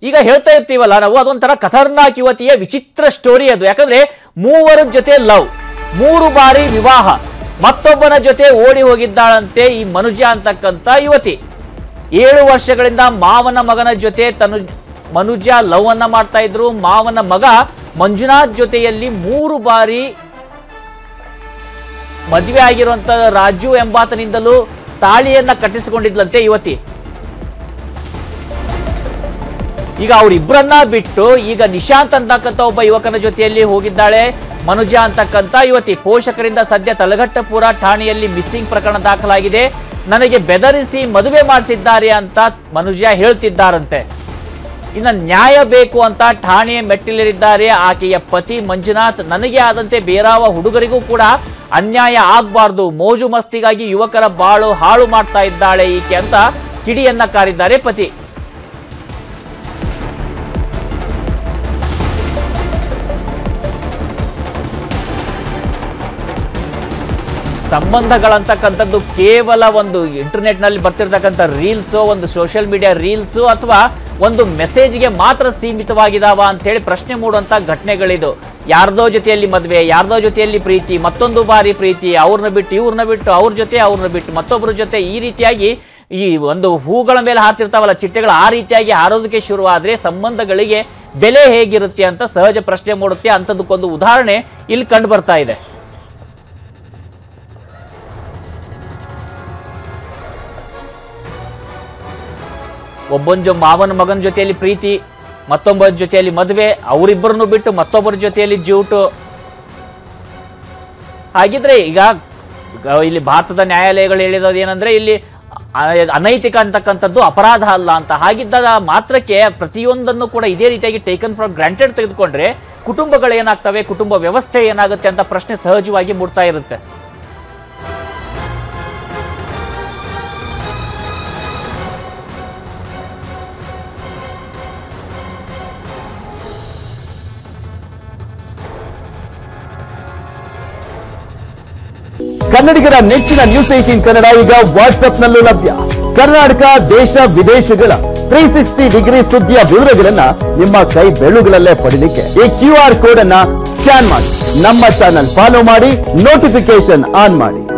ಈಗ ಹೇಳ್ತಾ ಇರ್ತೀವಲ್ಲ ನಾವು ಅದೊಂಥರ ಖತರ್ನಾಕ್ ಯುವತಿಯ ವಿಚಿತ್ರ ಸ್ಟೋರಿ ಅದು ಯಾಕಂದ್ರೆ ಮೂವರ ಜೊತೆ ಲವ್ ಮೂರು ಬಾರಿ ವಿವಾಹ ಮತ್ತೊಬ್ಬನ ಜೊತೆ ಓಡಿ ಹೋಗಿದ್ದಾಳಂತೆ ಈ ಮನುಜ ಅಂತಕ್ಕಂಥ ಯುವತಿ ಏಳು ವರ್ಷಗಳಿಂದ ಮಾವನ ಮಗನ ಜೊತೆ ತನು ಮನುಜ ಲವ್ ಅನ್ನ ಮಾಡ್ತಾ ಇದ್ರು ಮಾವನ ಮಗ ಮಂಜುನಾಥ್ ಜೊತೆಯಲ್ಲಿ ಮೂರು ಬಾರಿ ಮದುವೆ ಆಗಿರುವಂತ ರಾಜು ಎಂಬಾತನಿಂದಲೂ ತಾಳಿಯನ್ನ ಕಟ್ಟಿಸಿಕೊಂಡಿದ್ಲಂತೆ ಯುವತಿ ಈಗ ಅವರಿಬ್ಬರನ್ನ ಬಿಟ್ಟು ಈಗ ನಿಶಾಂತ್ ಅಂತಕ್ಕಂಥ ಒಬ್ಬ ಯುವಕನ ಜೊತೆಯಲ್ಲಿ ಹೋಗಿದ್ದಾಳೆ ಮನುಜ ಅಂತಕ್ಕಂಥ ಯುವತಿ ಪೋಷಕರಿಂದ ಸದ್ಯ ತಲಘಟ್ಟಪುರ ಠಾಣೆಯಲ್ಲಿ ಮಿಸ್ಸಿಂಗ್ ಪ್ರಕರಣ ದಾಖಲಾಗಿದೆ ನನಗೆ ಬೆದರಿಸಿ ಮದುವೆ ಮಾಡಿಸಿದ್ದಾರೆ ಅಂತ ಮನುಜ ಹೇಳ್ತಿದ್ದಾರಂತೆ ಇನ್ನು ನ್ಯಾಯ ಬೇಕು ಅಂತ ಠಾಣೆಯ ಮೆಟ್ಟಿಲೇರಿದ್ದಾರೆ ಆಕೆಯ ಪತಿ ಮಂಜುನಾಥ್ ನನಗೆ ಆದಂತೆ ಬೇರಾವ ಹುಡುಗರಿಗೂ ಕೂಡ ಅನ್ಯಾಯ ಆಗ್ಬಾರ್ದು ಮೋಜು ಮಸ್ತಿಗಾಗಿ ಯುವಕರ ಬಾಳು ಹಾಳು ಮಾಡ್ತಾ ಇದ್ದಾಳೆ ಈಕೆ ಅಂತ ಕಿಡಿಯನ್ನ ಕಾರಿದ್ದಾರೆ ಪತಿ ಸಂಬಂಧಗಳಂತಕ್ಕಂಥದ್ದು ಕೇವಲ ಒಂದು ಇಂಟರ್ನೆಟ್ ನಲ್ಲಿ ಬರ್ತಿರ್ತಕ್ಕಂಥ ರೀಲ್ಸು ಒಂದು ಸೋಷಿಯಲ್ ಮೀಡಿಯಾ ರೀಲ್ಸು ಅಥವಾ ಒಂದು ಮೆಸೇಜ್ಗೆ ಮಾತ್ರ ಸೀಮಿತವಾಗಿದಾವ ಅಂತ ಹೇಳಿ ಪ್ರಶ್ನೆ ಮೂಡುವಂತ ಘಟನೆಗಳಿದು ಯಾರ್ದೋ ಜೊತೆಯಲ್ಲಿ ಮದುವೆ ಯಾರ್ದೋ ಜೊತೆಯಲ್ಲಿ ಪ್ರೀತಿ ಮತ್ತೊಂದು ಬಾರಿ ಪ್ರೀತಿ ಅವ್ರನ್ನ ಬಿಟ್ಟು ಇವ್ರನ್ನ ಬಿಟ್ಟು ಅವ್ರ ಜೊತೆ ಅವ್ರನ್ನ ಬಿಟ್ಟು ಮತ್ತೊಬ್ಬರ ಜೊತೆ ಈ ರೀತಿಯಾಗಿ ಈ ಒಂದು ಹೂಗಳ ಮೇಲೆ ಹಾರ್ತಿರ್ತಾವಲ್ಲ ಚಿಟ್ಟೆಗಳು ಆ ರೀತಿಯಾಗಿ ಹಾರೋದಕ್ಕೆ ಶುರುವಾದ್ರೆ ಸಂಬಂಧಗಳಿಗೆ ಬೆಲೆ ಹೇಗಿರುತ್ತೆ ಅಂತ ಸಹಜ ಪ್ರಶ್ನೆ ಮೂಡುತ್ತೆ ಅಂಥದಕ್ಕೊಂದು ಉದಾಹರಣೆ ಇಲ್ಲಿ ಕಂಡು ಬರ್ತಾ ಇದೆ ಒಬ್ಬನ ಜೊ ಮಾವನ ಮಗನ ಜೊತೆಯಲ್ಲಿ ಪ್ರೀತಿ ಮತ್ತೊಬ್ಬರ ಜೊತೆಯಲ್ಲಿ ಮದುವೆ ಅವರಿಬ್ಬರನ್ನು ಬಿಟ್ಟು ಮತ್ತೊಬ್ಬರ ಜೊತೆಯಲ್ಲಿ ಜೂಟು ಹಾಗಿದ್ರೆ ಈಗ ಗ- ಇಲ್ಲಿ ಭಾರತದ ನ್ಯಾಯಾಲಯಗಳು ಹೇಳಿರೋದು ಏನಂದ್ರೆ ಇಲ್ಲಿ ಅ- ಅನೈತಿಕ ಅಂತಕ್ಕಂಥದ್ದು ಅಪರಾಧ ಅಲ್ಲ ಅಂತ ಹಾಗಿದ್ದಾಗ ಮಾತ್ರಕ್ಕೆ ಪ್ರತಿಯೊಂದನ್ನು ಕೂಡ ಇದೇ ರೀತಿಯಾಗಿ ಟೇಕನ್ ಫಾರ್ ಗ್ರಾಂಟೆಡ್ ತೆಗೆದುಕೊಂಡ್ರೆ ಕುಟುಂಬಗಳು ಏನಾಗ್ತವೆ ಕುಟುಂಬ ವ್ಯವಸ್ಥೆ ಏನಾಗುತ್ತೆ ಅಂತ ಪ್ರಶ್ನೆ ಸಹಜವಾಗಿ ಮೂಡ್ತಾ ಇರುತ್ತೆ ಕನ್ನಡಿಗರ ನೆಚ್ಚಿನ ನ್ಯೂಸ್ ಏಟೀನ್ ಕನ್ನಡ ಈಗ ವಾಟ್ಸ್ಆಪ್ ನಲ್ಲೂ ಲಭ್ಯ ಕರ್ನಾಟಕ ದೇಶ ವಿದೇಶಗಳ ತ್ರೀ ಸಿಕ್ಸ್ಟಿ ಡಿಗ್ರಿ ಸುದ್ದಿಯ ವಿವರಗಳನ್ನ ನಿಮ್ಮ ಕೈ ಬೆಳುಗಳಲ್ಲೇ ಪಡಿಲಿಕ್ಕೆ ಈ ಕ್ಯೂ ಆರ್ ಕೋಡ್ ಅನ್ನ ಸ್ಕ್ಯಾನ್ ಮಾಡಿ ನಮ್ಮ ಚಾನಲ್ ಫಾಲೋ ಮಾಡಿ ನೋಟಿಫಿಕೇಶನ್ ಆನ್ ಮಾಡಿ